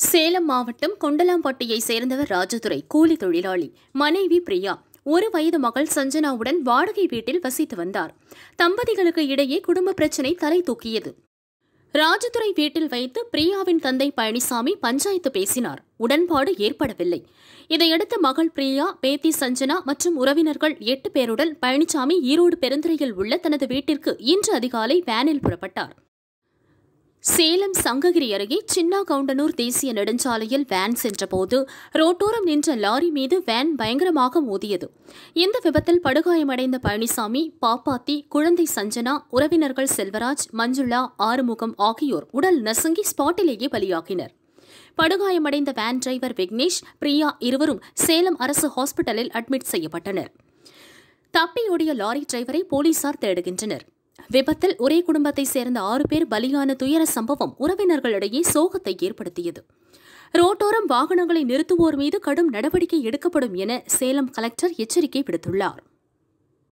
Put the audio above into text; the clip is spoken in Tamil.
சேலம் மாவட்டம் கொண்டலாம்பட்டியை சேர்ந்தவர் ராஜதுரை கூலி தொழிலாளி மனைவி பிரியா ஒரு வயது மகள் சஞ்சனாவுடன் வாடகை வீட்டில் வசித்து வந்தார் தம்பதிகளுக்கு இடையே குடும்ப பிரச்சினை தலை தூக்கியது ராஜதுரை வீட்டில் வைத்து பிரியாவின் தந்தை பழனிசாமி பஞ்சாயத்து பேசினார் உடன்பாடு ஏற்படவில்லை இதையடுத்து மகள் பிரியா பேத்தி சஞ்சனா மற்றும் உறவினர்கள் எட்டு பேருடன் பழனிசாமி ஈரோடு பெருந்துறையில் உள்ள தனது வீட்டிற்கு இன்று அதிகாலை வேனில் புறப்பட்டார் சேலம் சங்ககிரி அருகே சின்னா கவுண்டனூர் தேசிய நெடுஞ்சாலையில் வேன் சென்றபோது ரோட்டோரம் நின்ற லாரி மீது வேன் பயங்கரமாக மோதியது இந்த விபத்தில் படுகாயமடைந்த பழனிசாமி பாப்பாத்தி குழந்தை சஞ்சனா உறவினர்கள் செல்வராஜ் மஞ்சுளா ஆறுமுகம் ஆகியோர் உடல் நசுங்கி ஸ்பாட்டிலேயே பலியாகினர் படுகாயமடைந்த வேன் டிரைவர் விக்னேஷ் பிரியா இருவரும் சேலம் அரசு ஹாஸ்பிட்டலில் அட்மிட் செய்யப்பட்டனர் தப்பியோடிய லாரி டிரைவரை போலீசார் தேடுகின்றனர் விபத்தில் ஒரே குடும்பத்தைச் சேர்ந்த ஆறு பேர் பலியான துயர சம்பவம் உறவினர்களிடையே சோகத்தை ஏற்படுத்தியது ரோட்டோரம் வாகனங்களை நிறுத்துவோர் மீது கடும் நடவடிக்கை எடுக்கப்படும் என சேலம் கலெக்டர் எச்சரிக்கை விடுத்துள்ளார்